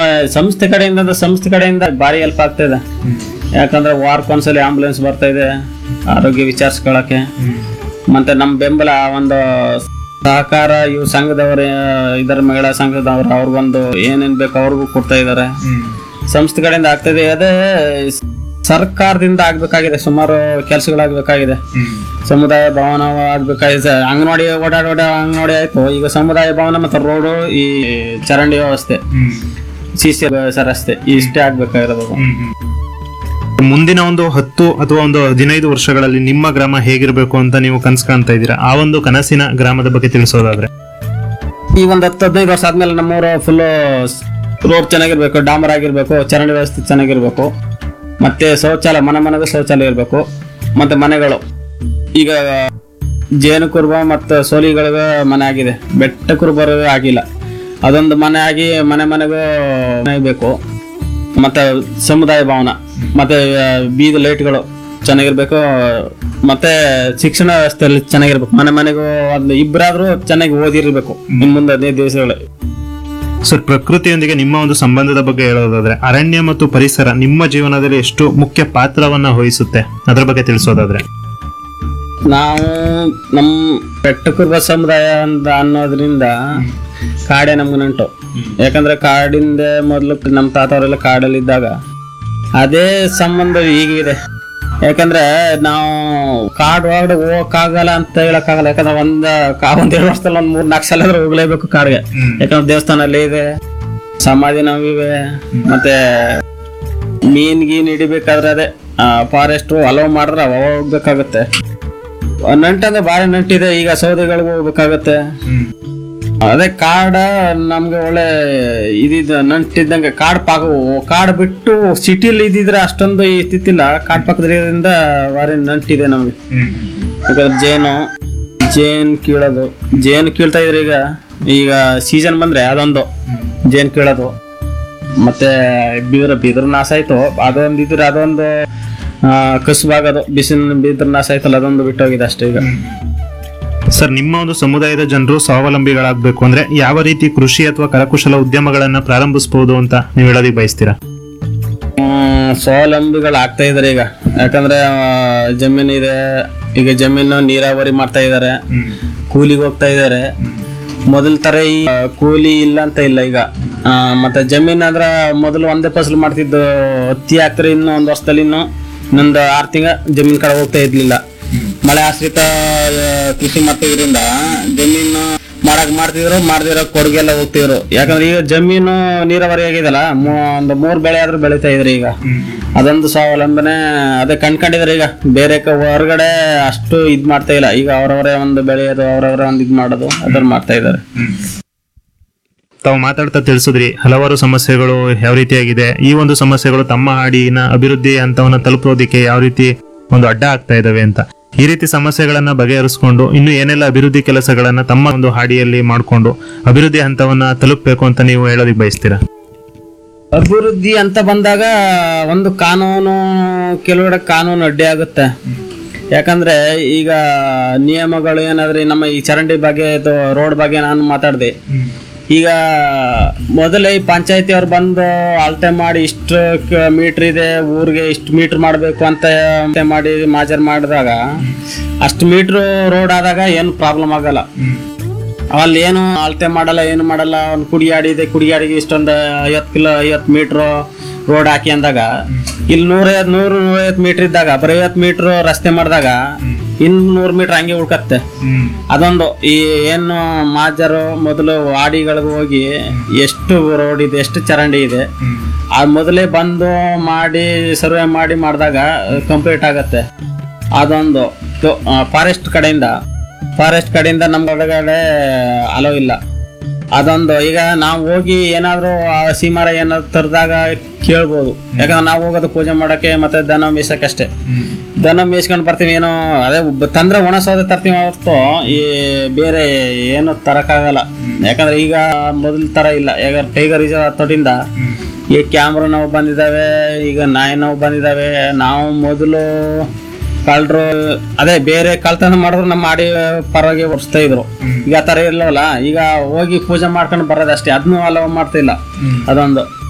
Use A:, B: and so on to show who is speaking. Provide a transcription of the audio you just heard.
A: ಸಂಸ್ಥೆ ಕಡೆಯಿಂದ ಅಂದ್ರೆ ಸಂಸ್ಥೆ ಕಡೆಯಿಂದ ಭಾರಿ ಹೆಲ್ಪ್ ಆಗ್ತಾ ಇದೆ ಯಾಕಂದ್ರೆ ವಾರಕ್ಕೊಂದ್ಸಲಿ ಆಂಬುಲೆನ್ಸ್ ಬರ್ತಾ ಇದೆ ಆರೋಗ್ಯ ವಿಚಾರಿಸ್ಕೊಳಕ್ಕೆ ಮತ್ತೆ ನಮ್ಮ ಬೆಂಬಲ ಒಂದು ಸಹಕಾರ ಇವು ಸಂಘದವರು ಇದರ ಮಹಿಳಾ ಸಂಘದವರು ಅವ್ರಿಗೊಂದು ಏನೇನ್ ಬೇಕು ಅವ್ರಿಗೂ ಕೊಡ್ತಾ ಇದ್ದಾರೆ ಸಂಸ್ಥೆ ಕಡೆಯಿಂದ ಆಗ್ತದೆ ಅದೇ ಸರ್ಕಾರದಿಂದ ಆಗ್ಬೇಕಾಗಿದೆ ಸುಮಾರು ಕೆಲಸಗಳಾಗಬೇಕಾಗಿದೆ ಸಮುದಾಯ ಭವನ ಆಗ್ಬೇಕಾಗಿದೆ ಅಂಗನವಾಡಿ ಓಡಾಡ ಓಡಾಡ ಅಂಗನವಾಡಿ ಆಯ್ತು ಈಗ ಸಮುದಾಯ ಭವನ ಮತ್ತು ರೋಡು ಈ ಚರಂಡಿ ವ್ಯವಸ್ಥೆ ಸಿ ಸಿ ರಸ್ತೆ ಇಷ್ಟೇ ಆಗ್ಬೇಕಾಗಿರೋದು
B: ಮುಂದಿನ ಒಂದು ಹತ್ತು ಅಥವಾ ಒಂದು ಹದಿನೈದು ವರ್ಷಗಳಲ್ಲಿ ನಿಮ್ಮ ಗ್ರಾಮ ಹೇಗಿರಬೇಕು ಅಂತ ನೀವು ಕನಸು ಕಾಣ್ತಾ ಇದ್ದೀರಾ ಆ ಒಂದು ಕನಸಿನ ಗ್ರಾಮದ ಬಗ್ಗೆ ತಿಳಿಸೋದಾದ್ರೆ
A: ಈ ಒಂದು ಹತ್ತು ಹದಿನೈದು ವರ್ಷ ಆದ್ಮೇಲೆ ನಮ್ಮೂರು ಫುಲ್ ರೋಡ್ ಚೆನ್ನಾಗಿರ್ಬೇಕು ಡಾಮರ್ ಆಗಿರ್ಬೇಕು ಚರಂಡಿ ವ್ಯವಸ್ಥೆ ಚೆನ್ನಾಗಿರ್ಬೇಕು ಮತ್ತೆ ಶೌಚಾಲಯ ಮನೆ ಮನೆಗೂ ಶೌಚಾಲಯ ಇರಬೇಕು ಮತ್ತೆ ಮನೆಗಳು ಈಗ ಜೇನು ಕುರುಬ ಮತ್ತು ಸೋಲಿಗಳಿಗೆ ಮನೆ ಆಗಿದೆ ಬೆಟ್ಟ ಕುರುಬರು ಆಗಿಲ್ಲ ಅದೊಂದು ಮನೆ ಆಗಿ ಮನೆ ಮನೆಗೂ ಮನೆ ಬೇಕು ಮತ್ತೆ ಸಮುದಾಯ ಭವನ ಮತ್ತೆ ಆ, ಬೀದಿ ಲೈಟ್ಗಳು ಚೆನ್ನಾಗಿರ್ಬೇಕು ಮತ್ತೆ ಶಿಕ್ಷಣ ವ್ಯವಸ್ಥೆಯಲ್ಲಿ ಚೆನ್ನಾಗಿರ್ಬೇಕು ಮನೆ ಮನೆಗೂ ಒಂದು ಇಬ್ಬರಾದ್ರೂ ಚೆನ್ನಾಗಿ ಓದಿರ್ಬೇಕು ಇನ್ ಮುಂದೆ ಹದಿನೈದು ದಿವಸಗಳು
B: ಸರ್ ಪ್ರಕೃತಿಯೊಂದಿಗೆ ನಿಮ್ಮ ಒಂದು ಸಂಬಂಧದ ಬಗ್ಗೆ ಹೇಳೋದಾದ್ರೆ ಅರಣ್ಯ ಮತ್ತು ಪರಿಸರ ನಿಮ್ಮ ಜೀವನದಲ್ಲಿ ಎಷ್ಟು ಮುಖ್ಯ ಪಾತ್ರವನ್ನ ವಹಿಸುತ್ತೆ ಅದರ ಬಗ್ಗೆ ತಿಳಿಸೋದಾದ್ರೆ
A: ನಾವು ನಮ್ಮ ಬೆಟ್ಟ ಕುರುಬ ಸಮುದಾಯ ಅಂತ ಅನ್ನೋದ್ರಿಂದ ಕಾಡೇ ನಮ್ಗೆ ನಂಟು ಯಾಕಂದ್ರೆ ಕಾಡಿಂದ ಮೊದಲು ನಮ್ಮ ತಾತವರೆಲ್ಲ ಕಾಡಲ್ಲಿದ್ದಾಗ ಅದೇ ಸಂಬಂಧ ಈಗಿದೆ ಯಾಕಂದ್ರೆ ನಾವು ಕಾಡು ಒಳಗಡೆ ಹೋಗಕ್ಕಾಗಲ್ಲ ಅಂತ ಹೇಳಕ್ಕಾಗಲ್ಲ ಯಾಕಂದ್ರೆ ಒಂದ್ ಕಾ ಒಂದ್ ಎರಡು ವರ್ಷದಲ್ಲಿ ಒಂದ್ ಮೂರ್ ನಾಲ್ಕು ಸಲ ಆದ್ರೂ ಹೋಗ್ಲೇಬೇಕು ಕಾಡಿಗೆ ಯಾಕಂದ್ರೆ ದೇವಸ್ಥಾನ ಅಲ್ಲಿ ಇದೆ ಸಮಾಧಿ ನಾವಿವೆ ಮತ್ತೆ ಮೀನ್ ಗೀನ್ ಹಿಡಿಬೇಕಾದ್ರೆ ಅದೇ ಫಾರೆಸ್ಟ್ ಅಲೋ ಮಾಡಿದ್ರೆ ಅವ ಹೋಗ್ಬೇಕಾಗತ್ತೆ ನಂಟಂದ್ರೆ ಭಾರಿ ನಂಟಿದೆ ಈಗ ಸೌದೆಗಳಿಗೆ ಹೋಗ್ಬೇಕಾಗತ್ತೆ ಅದೇ ಕಾಡ ನಮ್ಗೆ ಒಳ್ಳೆ ಇದಿದ ನಂಟಿದ್ದಂಗೆ ಕಾಡ್ ಪಾಕ ಕಾಡ್ ಬಿಟ್ಟು ಸಿಟಿಲಿ ಇದ್ದಿದ್ರೆ ಅಷ್ಟೊಂದು ಇತ್ತಿಲ್ಲ ಕಾಡ್ ಪಕ್ಕದಿಂದ ಭಾರಿ ನಂಟಿದೆ ನಮ್ಗೆ ಯಾಕಂದ್ರೆ ಜೇನು ಜೇನ್ ಕೀಳೋದು ಜೇನು ಕೀಳ್ತಾ ಇದ್ರೆ ಈಗ ಈಗ ಸೀಸನ್ ಬಂದ್ರೆ ಅದೊಂದು ಜೇನ್ ಕೀಳೋದು ಮತ್ತೆ ಬಿದ್ರ ಬಿದ್ರ ನಾಶ ಆಯ್ತು ಅದೊಂದು ಇದ್ರೆ ಅದೊಂದು ಆ, ಕಸುಬಾಗೋದು ಬಿಸಿಲಿನ ಬಿದ್ರ ನಾಶ ಆಯ್ತಲ್ಲ ಅದೊಂದು ಬಿಟ್ಟೋಗಿದೆ ಅಷ್ಟೇ ಈಗ
B: ಸರ್ ನಿಮ್ಮ ಒಂದು ಸಮುದಾಯದ ಜನರು ಸ್ವಾವಲಂಬಿಗಳಾಗಬೇಕು ಅಂದ್ರೆ ಯಾವ ರೀತಿ ಕೃಷಿ ಅಥವಾ ಕರಕುಶಲ ಉದ್ಯಮಗಳನ್ನ ಪ್ರಾರಂಭಿಸಬಹುದು ಅಂತ ನೀವು ಹೇಳೋದಕ್ಕೆ ಬಯಸ್ತೀರಾ
A: ಹ್ಮ್, ಸ್ವಾವಲಂಬಿಗಳು ಆಗ್ತಾ ಇದಾರೆ ಈಗ ಯಾಕಂದ್ರೆ ಆ, ಜಮೀನು ಇದೆ ಈಗ ಜಮೀನು ನೀರಾವರಿ ಮಾಡ್ತಾ ಇದಾರೆ ಕೂಲಿಗೆ ಹೋಗ್ತಾ ಇದಾರೆ ಮೊದಲ ತರ ಈ ಆ, ಕೂಲಿ ಇಲ್ಲ ಅಂತ ಇಲ್ಲ ಈಗ ಆ, ಮತ್ತೆ ಜಮೀನ್ ಅಂದ್ರ ಮೊದಲು ಒಂದೇ ಫಸಲು ಮಾಡ್ತಿದ್ದು ಹತ್ತಿ ಹಾಕ್ತಾರೆ ಇನ್ನು ಒಂದ್ ವರ್ಷದಲ್ಲಿ ಇನ್ನು ಇನ್ನೊಂದು ಆರು ತಿಂಗಳ ಜಮೀನ್ ಕಡೆ ಹೋಗ್ತಾ ಇರ್ಲಿಲ್ಲ ಮಳೆ ಆಶ್ರಿತ ಆ, ಕೃಷಿ ಮಾಡ್ತಿದ್ರಿಂದ ಜಮೀನು ಮಾಡಕ್ ಮಾಡ್ತಿದ್ರು ಮಾಡ್ದಿರೋ ಕೊಡುಗೆಲ್ಲ ಹೋಗ್ತಿದ್ರು ಯಾಕಂದ್ರೆ ಈಗ ಜಮೀನು ನೀರಾವರಿ ಆಗಿದಲ್ಲ ಮೂ- ಒಂದು ಮೂರ್ ಬೆಳೆ ಆದ್ರೂ ಬೆಳಿತಾ ಇದ್ರಿ ಈಗ ಅದೊಂದು ಸ್ವಾವಲಂಬನೆ ಅದೇ ಕಂಡ್ಕೊಂಡಿದ್ರೆ ಈಗ ಬೇರೆ ಕ- ಹೊರಗಡೆ ಅಷ್ಟು ಇದ್ ಮಾಡ್ತಾ ಇಲ್ಲ ಈಗ ಅವ್ರವರೇ ಒಂದು ಬೆಳೆಯೋದು ಅವ್ರವರೇ ಒಂದು ಇದ್ ಮಾಡೋದು ಅದನ್ನ ಮಾಡ್ತಾ ಇದಾರೆ
B: ತಾವು ಮಾತಾಡ್ತಾ ತಿಳಿಸಿದ್ರಿ ಹಲವಾರು ಸಮಸ್ಯೆಗಳು ಯಾವ ರೀತಿಯಾಗಿದೆ ಈ ಒಂದು ಸಮಸ್ಯೆಗಳು ತಮ್ಮ ಹಾಡಿನ ಅಭಿವೃದ್ಧಿ ಹಂತವನ್ನ ತಲುಪೋದಿಕ್ಕೆ ಯಾವ ರೀತಿ ಒಂದು ಅಡ್ಡ ಆಗ್ತಾ ಇದಾವೆ ಅಂತ ಈ ರೀತಿ ಸಮಸ್ಯೆಗಳನ್ನ ಬಗೆಹರಿಸ್ಕೊಂಡು ಇನ್ನು ಏನೆಲ್ಲ ಅಭಿವೃದ್ಧಿ ಕೆಲಸಗಳನ್ನ ತಮ್ಮ ಒಂದು ಹಾಡಿಯಲ್ಲಿ ಮಾಡಿಕೊಂಡು ಅಭಿವೃದ್ಧಿ ಹಂತವನ್ನ ತಲುಪಬೇಕು ಅಂತ ನೀವು ಹೇಳೋದಕ್ಕೆ ಬಯಸ್ತೀರಾ
A: ಅಭಿವೃದ್ಧಿ ಅಂತ ಬಂದಾಗ ಒಂದು ಕಾನೂನು ಕೆಲವೆಡೆ ಕಾನೂನು ಅಡ್ಡಿ ಆಗುತ್ತೆ ಯಾಕಂದ್ರೆ ಈಗ ನಿಯಮಗಳು ಏನಾದ್ರೆ ನಮ್ಮ ಈ ಚರಂಡಿ ಬಗ್ಗೆ ರೋಡ್ ಬಗ್ಗೆ ನಾನು ಮಾತಾಡಿದೆ ಈಗ ಮೊದಲೇ ಈ ಪಂಚಾಯತಿ ಅವ್ರು ಬಂದು ಅಳತೆ ಮಾಡಿ ಇಷ್ಟು ಮೀಟರ್ ಇದೆ ಊರಿಗೆ ಇಷ್ಟು ಮೀಟರ್ ಮಾಡಬೇಕು ಅಂತ ಅಳತೆ ಮಾಡಿ ಮಾಜರ್ ಮಾಡಿದಾಗ ಅಷ್ಟು ಮೀಟ್ರ್ ರೋಡ್ ಆದಾಗ ಏನು ಪ್ರಾಬ್ಲಮ್ ಆಗಲ್ಲ ಅಲ್ಲಿ ಏನು ಅಳತೆ ಮಾಡಲ್ಲ ಏನು ಮಾಡಲ್ಲ ಒಂದು ಕುಡಿಯಾಡಿ ಇದೆ ಕುಡಿಯಾಡಿಗೆ ಇಷ್ಟೊಂದು ಐವತ್ತು ಕಿಲೋ ಐವತ್ತು ಮೀಟ್ರು ರೋಡ್ ಹಾಕಿ ಅಂದಾಗ ಇಲ್ಲಿ ನೂರೈವತ್ತು ನೂರು ನೂರೈವತ್ತು ಮೀಟರ್ ಇದ್ದಾಗ ಬರೀ ಐವತ್ತು ಮೀಟ್ರ್ ರಸ್ತೆ ಮಾಡಿದಾಗ ಇನ್ನು ನೂರು ಮೀಟರ್ ಹಂಗೆ ಉಳ್ಕತ್ತೆ ಅದೊಂದು ಈ ಏನು ಮಾಜರು ಮೊದಲು ವಾಡಿಗಳಿಗೆ ಹೋಗಿ ಎಷ್ಟು ರೋಡ್ ಇದೆ ಎಷ್ಟು ಚರಂಡಿ ಇದೆ ಆ ಮೊದಲೇ ಬಂದು ಮಾಡಿ ಸರ್ವೆ ಮಾಡಿ ಮಾಡಿದಾಗ ಕಂಪ್ಲೀಟ್ ಆಗತ್ತೆ ಅದೊಂದು ಫಾರೆಸ್ಟ್ ಕಡೆಯಿಂದ ಫಾರೆಸ್ಟ್ ಕಡೆಯಿಂದ ನಮ್ಮ ಒಳಗಡೆ ಅಲೋ ಇಲ್ಲ ಅದೊಂದು ಈಗ ನಾವು ಹೋಗಿ ಏನಾದರೂ ಹಸಿ ಮರ ಏನಾದ್ರು ತರದಾಗ ಕೇಳ್ಬೋದು ಯಾಕಂದ್ರೆ ನಾವು ಹೋಗೋದು ಪೂಜೆ ಮಾಡಕ್ಕೆ ಮತ್ತೆ ದನ ಮೇಯ್ಸಕ್ಕಷ್ಟೇ ದನ ಮೇಯ್ಸ್ಕೊಂಡು ಬರ್ತೀವಿ ಏನೋ ಅದೇ ಒಬ್ಬ- ತಂದ್ರೆ ಒಣ ಸೌದೆ ತರ್ತೀವಿ ಹೊರತು ಈ ಬೇರೆ ಏನು ತರಕ್ಕಾಗಲ್ಲ ಯಾಕಂದ್ರೆ ಈಗ ಮೊದಲ ತರ ಇಲ್ಲ ಈಗ ಟೈಗರ್ ರಿಸರ್ವ್ ತೊಟ್ಟಿಂದ ಈ ಕ್ಯಾಮ್ರಾ ನಾವು ಬಂದಿದ್ದಾವೆ ಈಗ ನಾಯಿ ನಾವು ಬಂದಿದ್ದಾವೆ ನಾವು ಮೊದಲು ಕಳ್ರು ಅದೇ ಬೇರೆ ಕಳ್ತನ ಮಾಡಿದ್ರು ನಮ್ಮ ಮಾಡಿ ಪರವಾಗಿ ಓಡಿಸ್ತಾ ಇದ್ರು ಈಗ ಆ ಥರ ಇರ್ಲವಲ್ಲ ಈಗ ಹೋಗಿ ಪೂಜೆ ಮಾಡ್ಕೊಂಡು ಬರೋದಷ್ಟೇ ಅದನ್ನೂ ಅಲೋ ಮಾಡ್ತಾ ಇಲ್ಲ ಅದೊಂದು